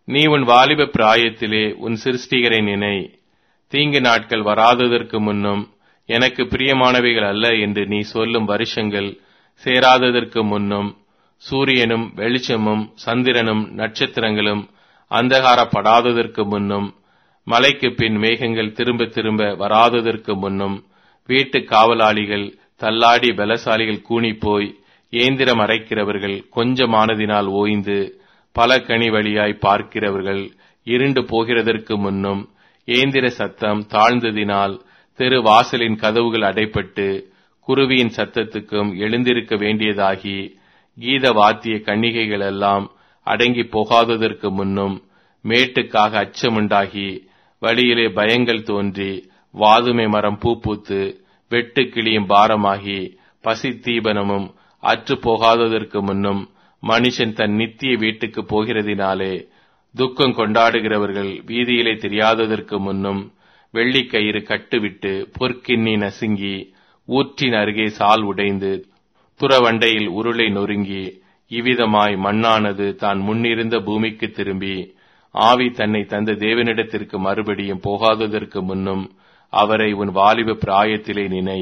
நீ உன் வாலிப பிராயத்திலே உன் சிருஷ்டிகரை நினை தீங்கு நாட்கள் வராததற்கு முன்னும் எனக்கு பிரியமானவைகள் அல்ல என்று நீ சொல்லும் வருஷங்கள் சேராததற்கு முன்னும் சூரியனும் வெளிச்சமும் சந்திரனும் நட்சத்திரங்களும் அந்தகாரப்படாததற்கு முன்னும் மலைக்கு பின் மேகங்கள் திரும்ப திரும்ப வராததற்கு முன்னும் வீட்டு காவலாளிகள் தள்ளாடி பலசாலிகள் கூனிப்போய் ஏந்திரம் அரைக்கிறவர்கள் கொஞ்சமானதினால் ஓய்ந்து பல கனி வழியாய் பார்க்கிறவர்கள் இருண்டு போகிறதற்கு முன்னும் ஏந்திர சத்தம் தாழ்ந்ததினால் தெரு வாசலின் கதவுகள் அடைப்பட்டு குருவியின் சத்தத்துக்கும் எழுந்திருக்க வேண்டியதாகி கீத வாத்திய கன்னிகைகள் எல்லாம் அடங்கி போகாததற்கு முன்னும் மேட்டுக்காக அச்சமுண்டாகி வழியிலே பயங்கள் தோன்றி வாதுமை மரம் பூ பூத்து வெட்டு கிளியும் பாரமாகி பசி தீபனமும் அற்று போகாததற்கு முன்னும் மனுஷன் தன் நித்திய வீட்டுக்கு போகிறதினாலே துக்கம் கொண்டாடுகிறவர்கள் வீதியிலே தெரியாததற்கு முன்னும் வெள்ளிக்கயிறு கட்டுவிட்டு பொற்கிண்ணி நசுங்கி ஊற்றின் அருகே சால் உடைந்து துறவண்டையில் உருளை நொறுங்கி இவ்விதமாய் மண்ணானது தான் முன்னிருந்த பூமிக்கு திரும்பி ஆவி தன்னை தந்த தேவனிடத்திற்கு மறுபடியும் போகாததற்கு முன்னும் அவரை உன் வாலிப பிராயத்திலே நினை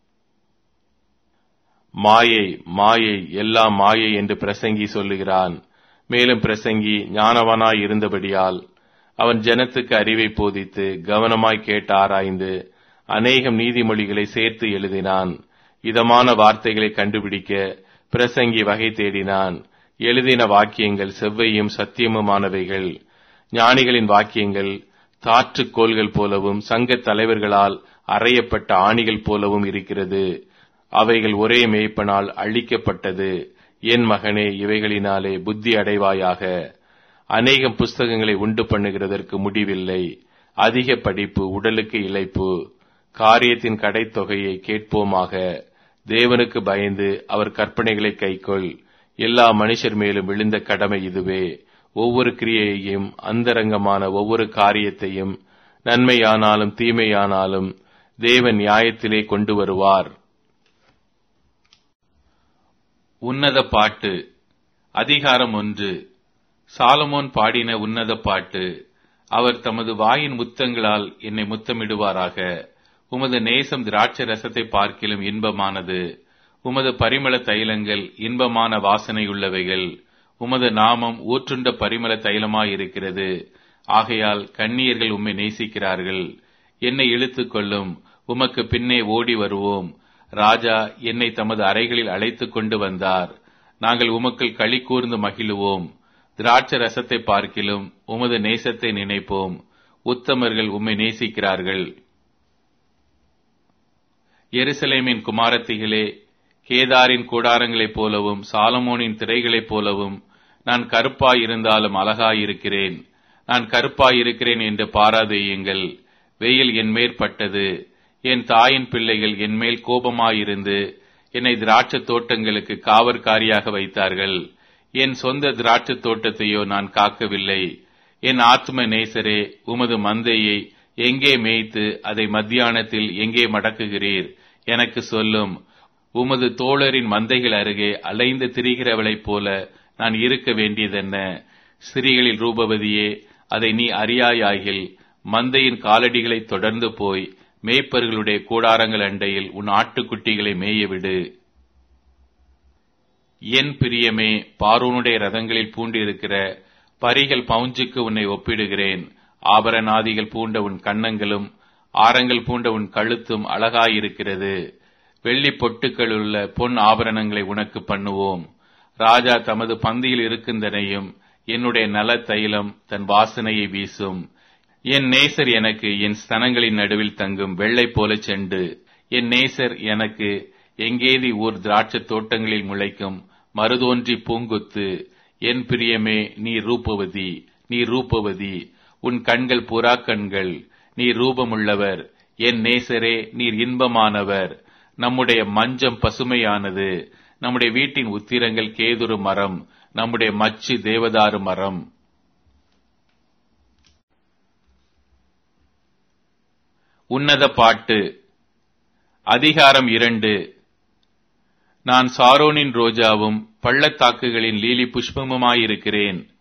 மாயை மாயை எல்லாம் மாயை என்று பிரசங்கி சொல்லுகிறான் மேலும் பிரசங்கி ஞானவனாய் இருந்தபடியால் அவன் ஜனத்துக்கு அறிவை போதித்து கவனமாய் கேட்டு ஆராய்ந்து அநேகம் நீதிமொழிகளை சேர்த்து எழுதினான் இதமான வார்த்தைகளை கண்டுபிடிக்க பிரசங்கி வகை தேடினான் எழுதின வாக்கியங்கள் செவ்வையும் சத்தியமுமானவைகள் ஞானிகளின் வாக்கியங்கள் தாற்றுக்கோள்கள் போலவும் சங்கத் தலைவர்களால் அறையப்பட்ட ஆணிகள் போலவும் இருக்கிறது அவைகள் ஒரே மேய்ப்பனால் அழிக்கப்பட்டது என் மகனே இவைகளினாலே புத்தி அடைவாயாக அநேகம் புஸ்தகங்களை உண்டு பண்ணுகிறதற்கு முடிவில்லை அதிக படிப்பு உடலுக்கு இழைப்பு காரியத்தின் கடைத்தொகையை கேட்போமாக தேவனுக்கு பயந்து அவர் கற்பனைகளை கைக்கொள் எல்லா மனுஷர் மேலும் விழுந்த கடமை இதுவே ஒவ்வொரு கிரியையையும் அந்தரங்கமான ஒவ்வொரு காரியத்தையும் நன்மையானாலும் தீமையானாலும் தேவன் நியாயத்திலே கொண்டு வருவார் உன்னத பாட்டு அதிகாரம் ஒன்று சாலமோன் பாடின உன்னத பாட்டு அவர் தமது வாயின் முத்தங்களால் என்னை முத்தமிடுவாராக உமது நேசம் திராட்சை ரசத்தை பார்க்கிலும் இன்பமானது உமது பரிமள தைலங்கள் இன்பமான வாசனையுள்ளவைகள் உமது நாமம் ஊற்றுண்ட பரிமள தைலமாயிருக்கிறது ஆகையால் கண்ணியர்கள் உம்மை நேசிக்கிறார்கள் என்னை இழுத்துக் கொள்ளும் உமக்கு பின்னே ஓடி வருவோம் ராஜா என்னை தமது அறைகளில் அழைத்துக் கொண்டு வந்தார் நாங்கள் உமக்குள் களி கூர்ந்து மகிழுவோம் திராட்சை ரசத்தை பார்க்கிலும் உமது நேசத்தை நினைப்போம் உத்தமர்கள் உம்மை நேசிக்கிறார்கள் எருசலேமின் குமாரத்திகளே கேதாரின் கூடாரங்களைப் போலவும் சாலமோனின் திரைகளைப் போலவும் நான் கருப்பாயிருந்தாலும் அழகாயிருக்கிறேன் நான் கருப்பாயிருக்கிறேன் என்று பாராதேயுங்கள் வெயில் என் மேற்பட்டது என் தாயின் பிள்ளைகள் என் மேல் கோபமாயிருந்து என்னை திராட்சத் தோட்டங்களுக்கு காவற்காரியாக வைத்தார்கள் என் சொந்த திராட்சத் தோட்டத்தையோ நான் காக்கவில்லை என் ஆத்ம நேசரே உமது மந்தையை எங்கே மேய்த்து அதை மத்தியானத்தில் எங்கே மடக்குகிறீர் எனக்கு சொல்லும் உமது தோழரின் மந்தைகள் அருகே அலைந்து திரிகிறவளைப் போல நான் இருக்க வேண்டியதென்ன ஸ்திரீகளில் ரூபவதியே அதை நீ அறியாயாகில் மந்தையின் காலடிகளை தொடர்ந்து போய் மேய்ப்பர்களுடைய கூடாரங்கள் அண்டையில் உன் ஆட்டுக்குட்டிகளை மேயவிடு என் பிரியமே பார்வோனுடைய ரதங்களில் பூண்டிருக்கிற பரிகள் பவுஞ்சுக்கு உன்னை ஒப்பிடுகிறேன் ஆபரணாதிகள் பூண்ட உன் கன்னங்களும் ஆரங்கள் பூண்ட உன் கழுத்தும் அழகாயிருக்கிறது வெள்ளி பொட்டுக்களுள்ள பொன் ஆபரணங்களை உனக்கு பண்ணுவோம் ராஜா தமது பந்தியில் இருக்கின்றனையும் என்னுடைய நல தைலம் தன் வாசனையை வீசும் என் நேசர் எனக்கு என் ஸ்தனங்களின் நடுவில் தங்கும் வெள்ளை போல செண்டு என் நேசர் எனக்கு எங்கேதி ஊர் திராட்சத் தோட்டங்களில் முளைக்கும் மருதோன்றி பூங்குத்து என் பிரியமே நீ ரூபவதி நீ ரூபவதி உன் கண்கள் புறா கண்கள் நீ ரூபமுள்ளவர் என் நேசரே நீர் இன்பமானவர் நம்முடைய மஞ்சம் பசுமையானது நம்முடைய வீட்டின் உத்திரங்கள் கேதுரு மரம் நம்முடைய மச்சு தேவதாரு மரம் உன்னத பாட்டு அதிகாரம் இரண்டு நான் சாரோனின் ரோஜாவும் பள்ளத்தாக்குகளின் லீலி புஷ்பமுமாயிருக்கிறேன்